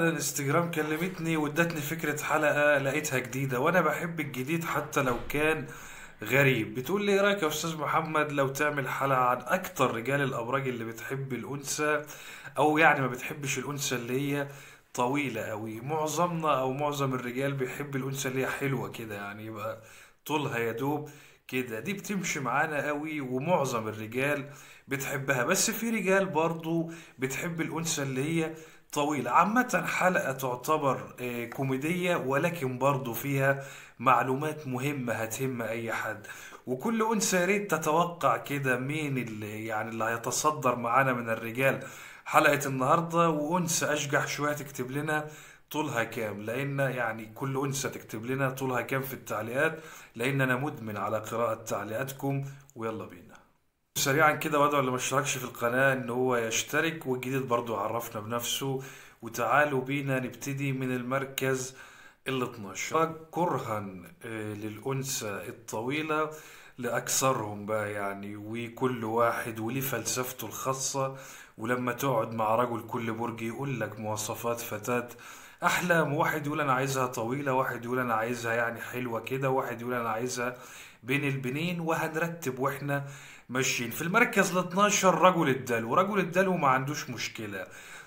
الانستجرام كلمتني وادتني فكرة حلقة لقيتها جديدة وانا بحب الجديد حتى لو كان غريب بتقول لي ايه رايك يا استاذ محمد لو تعمل حلقة عن اكتر رجال الابراج اللي بتحب الانثى او يعني ما بتحبش الانثى اللي هي طويلة قوي معظمنا او معظم الرجال بيحب الانثى اللي هي حلوة كده يعني يبقى طولها يدوب كده دي بتمشي معانا قوي ومعظم الرجال بتحبها بس في رجال برضو بتحب الانثى اللي هي طويلة عامة حلقة تعتبر آه، كوميدية ولكن برضو فيها معلومات مهمة هتهم أي حد وكل أنثى يا ريت تتوقع كده مين اللي يعني اللي هيتصدر معانا من الرجال حلقة النهاردة وأنثى أشجع شوية تكتب لنا طولها كام لأن يعني كل أنثى تكتب لنا طولها كام في التعليقات لأن أنا مدمن على قراءة تعليقاتكم ويلا بينا سريعا كده وادعو اللي ما اشتركش في القناة ان هو يشترك والجديد برضو عرفنا بنفسه وتعالوا بينا نبتدي من المركز ال 12 كرها آه، للأنثى الطويلة لأكثرهم بقى يعني وكل واحد وليه فلسفته الخاصة ولما تقعد مع رجل كل برج يقول لك مواصفات فتاة أحلام واحد يقول أنا عايزها طويلة واحد يقول أنا عايزها يعني حلوة كده واحد يقول أنا عايزها بين البنين وهنرتب واحنا ماشيين في المركز ال 12 رجل الدلو رجل الدلو ما عندوش مشكلة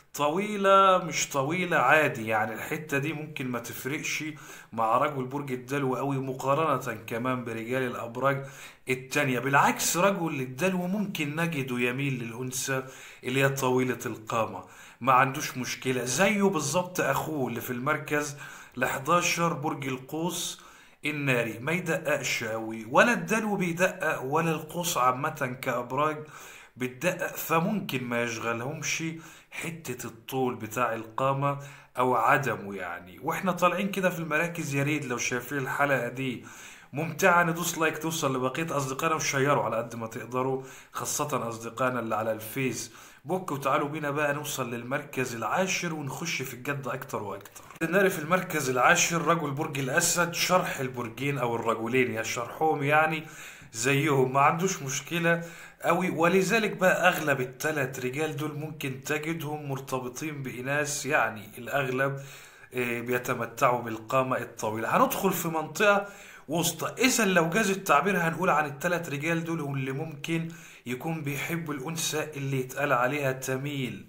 طويلة مش طويلة عادي يعني الحتة دي ممكن ما تفرقش مع رجل برج الدلو قوي مقارنة كمان برجال الأبراج التانية بالعكس رجل الدلو ممكن نجده يميل للأنثى اللي هي طويلة القامة ما عندوش مشكلة زيه بالظبط أخوه اللي في المركز ال 11 برج القوس الناري ما يدققش قوي ولا الدلو بيدقق ولا القوس عامة كأبراج بتدقق فممكن ما يشغلهمش حتة الطول بتاع القامة أو عدمه يعني وإحنا طالعين كده في المراكز يا ريت لو شايفين الحلقة دي ممتعة ندوس لايك توصل لبقية أصدقائنا وشيروا على قد ما تقدروا خاصة أصدقائنا اللي على الفيس بوك وتعالوا بينا بقى نوصل للمركز العاشر ونخش في الجد أكتر وأكتر نعرف المركز العاشر رجل برج الأسد شرح البرجين أو الرجلين يا شرحهم يعني زيهم ما عندوش مشكلة أوي ولذلك بقى أغلب التلات رجال دول ممكن تجدهم مرتبطين بإناث يعني الأغلب آه، بيتمتعوا بالقامة الطويلة هندخل في منطقة وسطى إذا لو جاز التعبير هنقول عن التلات رجال دول واللي ممكن يكون بيحبوا الأنثى اللي يتقال عليها تميل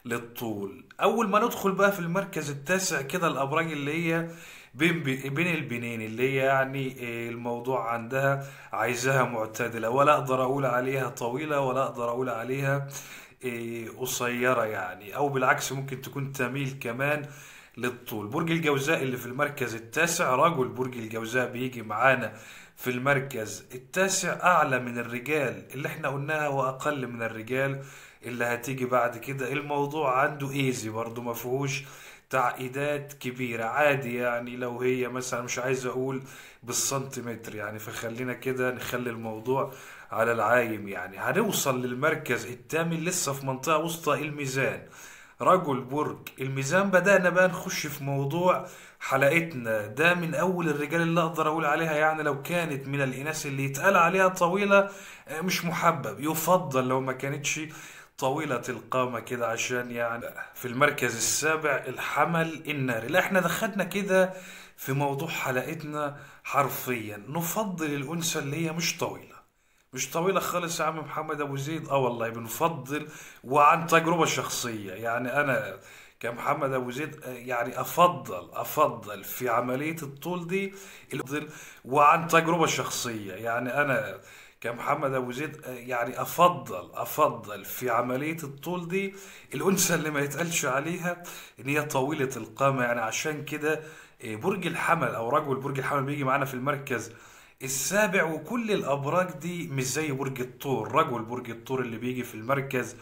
للطول أول ما ندخل بقى في المركز التاسع كده الأبراج اللي هي بين بين البنين اللي هي يعني آه، الموضوع عندها عايزاها معتدلة ولا أقدر أقول عليها طويلة ولا أقدر أقول عليها آه، قصيرة يعني أو بالعكس ممكن تكون تميل كمان للطول برج الجوزاء اللي في المركز التاسع رجل برج الجوزاء بيجي معانا في المركز التاسع أعلى من الرجال اللي احنا قلناها وأقل من الرجال اللي هتيجي بعد كده الموضوع عنده ايزي برضو ما فيهوش تعقيدات كبيرة عادي يعني لو هي مثلا مش عايز اقول بالسنتيمتر يعني فخلينا كده نخلي الموضوع على العايم يعني هنوصل للمركز الثامن لسه في منطقة وسطى الميزان رجل برج الميزان بدأنا بقى نخش في موضوع حلقتنا ده من أول الرجال اللي أقدر أقول عليها يعني لو كانت من الإناث اللي يتقال عليها طويلة آه، مش محبب يفضل لو ما كانتش طويلة القامة كده عشان يعني في المركز السابع الحمل الناري لا احنا دخلنا كده في موضوع حلقتنا حرفيا نفضل الأنثى اللي هي مش طويلة مش طويلة خالص يا عم محمد أبو زيد اه والله بنفضل وعن تجربة شخصية يعني أنا كمحمد أبو زيد آه، يعني أفضل أفضل في عملية الطول دي الأفضل وعن تجربة شخصية يعني أنا كمحمد أبو زيد آه، يعني أفضل أفضل في عملية الطول دي الأنثى اللي ما يتقالش عليها إن هي طويلة القامة يعني عشان كده آه، برج الحمل أو رجل برج الحمل بيجي معانا في المركز السابع وكل الأبراج دي مش زي برج الثور رجل برج الثور اللي بيجي في المركز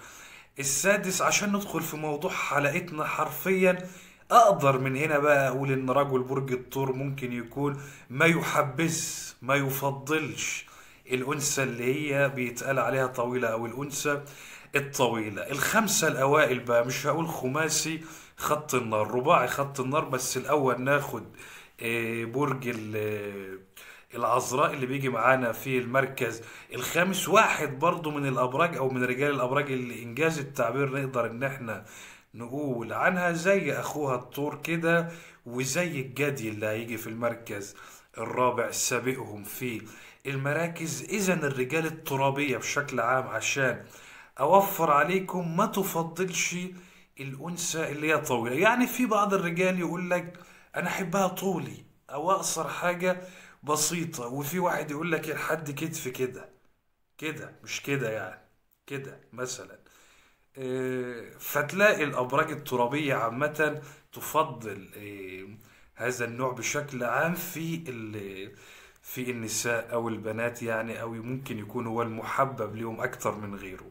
السادس عشان ندخل في موضوع حلقتنا حرفيا أقدر من هنا بقى أقول إن رجل برج الثور ممكن يكون ما يحبذ ما يفضلش الأنثى اللي هي بيتقال عليها طويلة أو الأنثى الطويلة الخمسة الأوائل بقى مش هقول خماسي خط النار رباعي خط النار بس الأول ناخد آه، برج ال- العذراء اللي بيجي معانا في المركز الخامس واحد برضو من الابراج او من رجال الابراج اللي انجاز التعبير نقدر ان احنا نقول عنها زي اخوها الطور كده وزي الجدي اللي هيجي في المركز الرابع سابقهم في المراكز اذا الرجال الترابية بشكل عام عشان اوفر عليكم ما تفضلش الانثى اللي هي طويلة يعني في بعض الرجال يقول لك انا احبها طولي او اقصر حاجة بسيطة وفي واحد يقول لك لحد كتف كده كده مش كده يعني كده مثلا آه، فتلاقي الأبراج الترابية عامة تفضل آه، هذا النوع بشكل عام في ال- في النساء أو البنات يعني أو ممكن يكون هو المحبب ليهم أكتر من غيره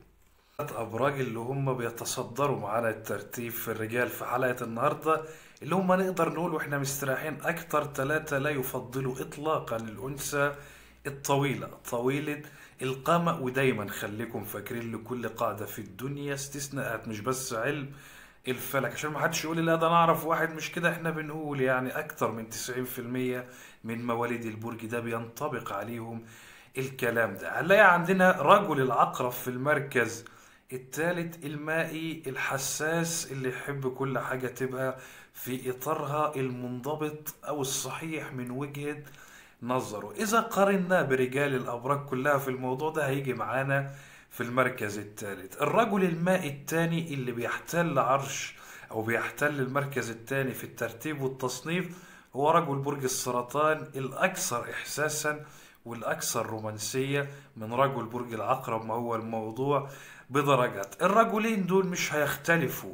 أبراج اللي هم بيتصدروا معانا الترتيب في الرجال في حلقة النهاردة اللي هم نقدر نقول واحنا مستريحين أكتر ثلاثة لا يفضلوا إطلاقا الأنثى الطويلة طويلة القامة ودايما خليكم فاكرين لكل قاعدة في الدنيا استثناءات مش بس علم الفلك عشان ما حدش يقول لي لا ده انا اعرف واحد مش كده احنا بنقول يعني اكتر من 90% من مواليد البرج ده بينطبق عليهم الكلام ده هنلاقي عندنا رجل العقرب في المركز الثالث المائي الحساس اللي يحب كل حاجة تبقى في إطارها المنضبط أو الصحيح من وجهة نظره إذا قارنا برجال الأبراج كلها في الموضوع ده هيجي معانا في المركز الثالث الرجل المائي الثاني اللي بيحتل عرش أو بيحتل المركز الثاني في الترتيب والتصنيف هو رجل برج السرطان الأكثر إحساسا والأكثر رومانسية من رجل برج العقرب ما هو الموضوع بدرجات الرجلين دول مش هيختلفوا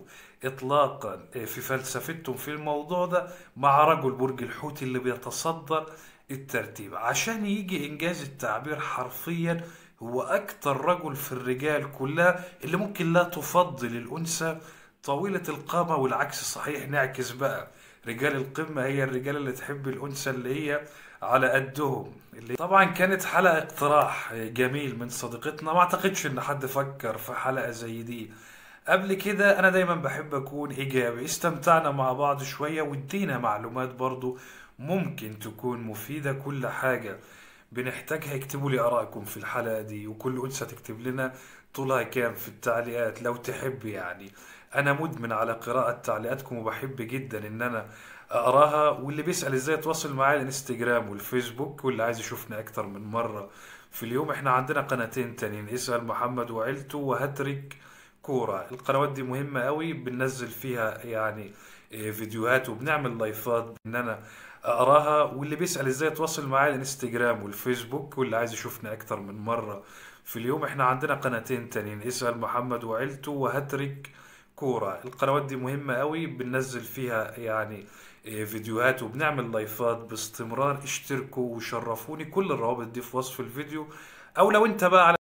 إطلاقا في فلسفتهم في الموضوع ده مع رجل برج الحوت اللي بيتصدر الترتيب عشان يجي إنجاز التعبير حرفيا هو أكتر رجل في الرجال كلها اللي ممكن لا تفضل الأنثى طويلة القامة والعكس صحيح نعكس بقى رجال القمة هي الرجال اللي تحب الأنثى اللي هي على قدهم اللي طبعا كانت حلقة اقتراح جميل من صديقتنا ما اعتقدش ان حد فكر في حلقة زي دي قبل كده انا دايما بحب اكون ايجابي استمتعنا مع بعض شوية وادينا معلومات برضو ممكن تكون مفيدة كل حاجة بنحتاجها اكتبوا لي ارائكم في الحلقة دي وكل انثى تكتب لنا طولها كام في التعليقات لو تحب يعني انا مدمن على قراءة تعليقاتكم وبحب جدا ان انا اقراها واللي بيسأل ازاي يتواصل معايا الانستجرام والفيسبوك واللي عايز يشوفنا اكتر من مرة في اليوم احنا عندنا قناتين تانيين اسأل محمد وعيلته وهاتريك كورة القنوات دي مهمة قوي بننزل فيها يعني إيه، فيديوهات وبنعمل لايفات ان انا اقراها واللي بيسأل ازاي يتواصل معايا الانستجرام والفيسبوك واللي عايز يشوفنا اكتر من مرة في اليوم احنا عندنا قناتين تانيين اسأل محمد وعيلته وهاتريك كورة القنوات دي مهمة قوي بننزل فيها يعني إيه، فيديوهات وبنعمل لايفات باستمرار اشتركوا وشرفوني كل الروابط دي في وصف الفيديو او لو انت بقى على